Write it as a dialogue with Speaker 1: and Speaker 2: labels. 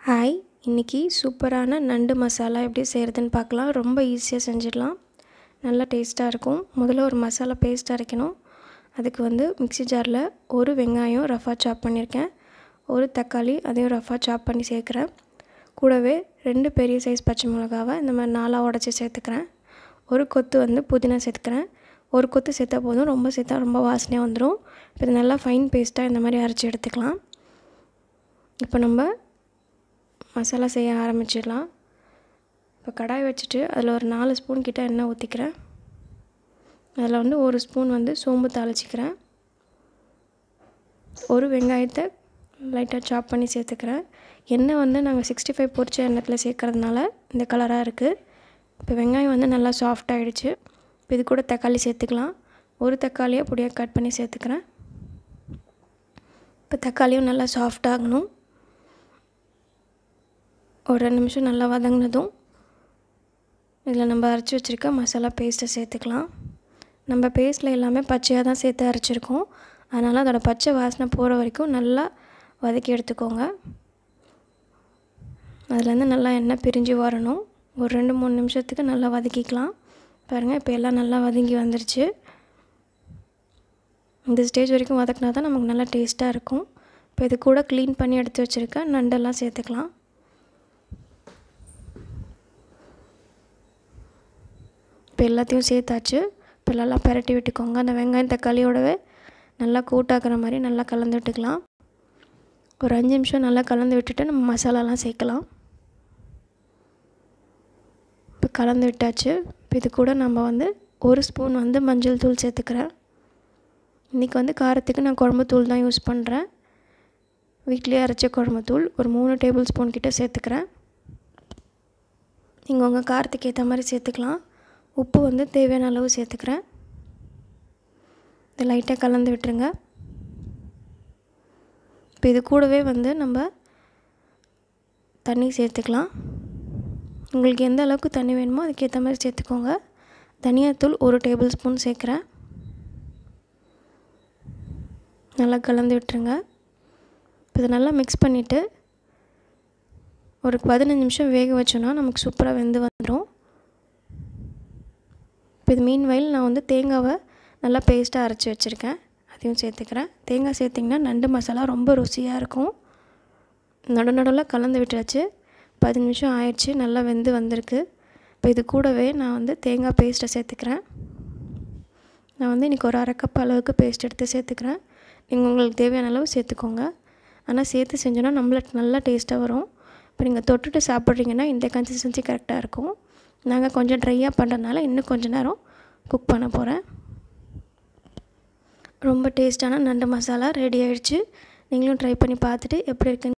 Speaker 1: hi இன்றைக்கி சூப்பரான நண்டு மசாலா எப்படி செய்கிறதுன்னு பார்க்கலாம் ரொம்ப ஈஸியாக செஞ்சிடலாம் நல்லா டேஸ்ட்டாக இருக்கும் முதல்ல ஒரு மசாலா பேஸ்ட் அரைக்கணும் அதுக்கு வந்து மிக்ஸி ஜாரில் ஒரு வெங்காயம் ரஃபாக சாப் பண்ணியிருக்கேன் ஒரு தக்காளி அதையும் ரஃபாக சாப் பண்ணி சேர்க்குறேன் கூடவே ரெண்டு பெரிய சைஸ் பச்சை மிளகாவை இந்த மாதிரி நாலாக உடச்சி சேர்த்துக்கிறேன் ஒரு கொத்து வந்து புதினா சேர்த்துக்கிறேன் ஒரு கொத்து சேர்த்தா போதும் ரொம்ப சேர்த்தா ரொம்ப வாசனையாக வந்துடும் இப்போ இது நல்லா ஃபைன் பேஸ்ட்டாக இந்த மாதிரி அரைச்சி எடுத்துக்கலாம் இப்போ நம்ம மசாலா செய்ய ஆரம்பிச்சிடலாம் இப்போ கடாய் வச்சுட்டு அதில் ஒரு நாலு ஸ்பூன் கிட்ட எண்ணெய் ஊற்றிக்கிறேன் அதில் வந்து ஒரு ஸ்பூன் வந்து சோம்பு தாளிச்சிக்கிறேன் ஒரு வெங்காயத்தை லைட்டாக சாப் பண்ணி சேர்த்துக்கிறேன் எண்ணெய் வந்து நாங்கள் சிக்ஸ்டி ஃபைவ் பொரிச்ச எண்ணத்தில் சேர்க்குறதுனால இந்த கலராக இருக்குது இப்போ வெங்காயம் வந்து நல்லா சாஃப்ட் ஆகிடுச்சு இப்போ இது கூட தக்காளி சேர்த்துக்கலாம் ஒரு தக்காளியை பொடியாக கட் பண்ணி சேர்த்துக்கிறேன் இப்போ தக்காளியும் நல்லா சாஃப்ட் ஆகணும் ஒரு ரெண்டு நிமிஷம் நல்லா வதங்கினதும் இதில் நம்ம அரைச்சி வச்சுருக்க மசாலா பேஸ்ட்டை சேர்த்துக்கலாம் நம்ம பேஸ்ட்டில் எல்லாமே பச்சையாக தான் சேர்த்து அரைச்சிருக்கோம் அதனால் அதோட பச்சை வாசனை போகிற வரைக்கும் நல்லா வதக்கி எடுத்துக்கோங்க அதுலேருந்து நல்லா எண்ணெய் பிரிஞ்சு வரணும் ஒரு ரெண்டு மூணு நிமிஷத்துக்கு நல்லா வதக்கிக்கலாம் பாருங்கள் இப்போ எல்லாம் நல்லா வதங்கி வந்துருச்சு இந்த ஸ்டேஜ் வரைக்கும் வதக்கினா தான் நமக்கு நல்லா டேஸ்ட்டாக இருக்கும் இப்போ இது கூட க்ளீன் பண்ணி எடுத்து வச்சுருக்க நண்டெல்லாம் சேர்த்துக்கலாம் இப்போ எல்லாத்தையும் சேர்த்தாச்சு இப்போ நல்லா பரட்டி விட்டுக்கோங்க அந்த வெங்காயம் தக்காளியோடவே நல்லா கூட்டாக்குற மாதிரி நல்லா கலந்து விட்டுக்கலாம் ஒரு அஞ்சு நிமிஷம் நல்லா கலந்து விட்டுட்டு நம்ம மசாலாலாம் சேர்க்கலாம் இப்போ கலந்து விட்டாச்சு இப்போ இது கூட நம்ம வந்து ஒரு ஸ்பூன் வந்து மஞ்சள் தூள் சேர்த்துக்கிறேன் இன்றைக்கி வந்து காரத்துக்கு நான் குழம்பு தூள் தான் யூஸ் பண்ணுறேன் வீட்லேயே அரைச்ச குழம்பு தூள் ஒரு மூணு டேபிள் ஸ்பூன் கிட்டே சேர்த்துக்கிறேன் நீங்கள் உங்கள் காரத்துக்கு ஏற்ற மாதிரி சேர்த்துக்கலாம் உப்பு வந்து தேவையான அளவு சேர்த்துக்கிறேன் இதை லைட்டாக கலந்து விட்டுருங்க இப்போ இது கூடவே வந்து நம்ம தண்ணி சேர்த்துக்கலாம் உங்களுக்கு எந்த அளவுக்கு தண்ணி வேணுமோ அதுக்கேற்ற மாதிரி சேர்த்துக்கோங்க தனியாத்தூள் ஒரு டேபிள் ஸ்பூன் சேர்க்குறேன் நல்லா கலந்து விட்டுருங்க இப்போ இதை நல்லா மிக்ஸ் பண்ணிவிட்டு ஒரு பதினஞ்சு நிமிஷம் வேக வச்சோன்னா நமக்கு சூப்பராக வெந்து வந்துடும் இப்போ இது மீன் வயல் நான் வந்து தேங்காவை நல்லா பேஸ்ட்டாக அரைச்சி வச்சுருக்கேன் அதையும் சேர்த்துக்கிறேன் தேங்காய் சேர்த்திங்கன்னா நண்டு மசாலா ரொம்ப ருசியாக இருக்கும் நடு நடுவில் கலந்து விட்டாச்சு பத்து நிமிஷம் ஆயிடுச்சு நல்லா வெந்து வந்திருக்கு இப்போ இது கூடவே நான் வந்து தேங்காய் பேஸ்ட்டை சேர்த்துக்கிறேன் நான் வந்து இன்றைக்கி ஒரு அரை கப் அளவுக்கு பேஸ்ட் எடுத்து சேர்த்துக்கிறேன் நீங்கள் உங்களுக்கு தேவையான அளவு சேர்த்துக்கோங்க ஆனால் சேர்த்து செஞ்சோன்னா நம்மளுக்கு நல்லா டேஸ்ட்டாக வரும் இப்போ நீங்கள் தொட்டுட்டு சாப்பிட்றீங்கன்னா இந்த கன்சிஸ்டன்சி கரெக்டாக இருக்கும் நாங்கள் கொஞ்சம் ட்ரையாக பண்ணுறதுனால இன்னும் கொஞ்சம் நேரம் குக் பண்ண போகிறேன் ரொம்ப டேஸ்ட்டான நண்டு மசாலா ரெடி ஆகிடுச்சு நீங்களும் ட்ரை பண்ணி பார்த்துட்டு எப்படி இருக்குன்னு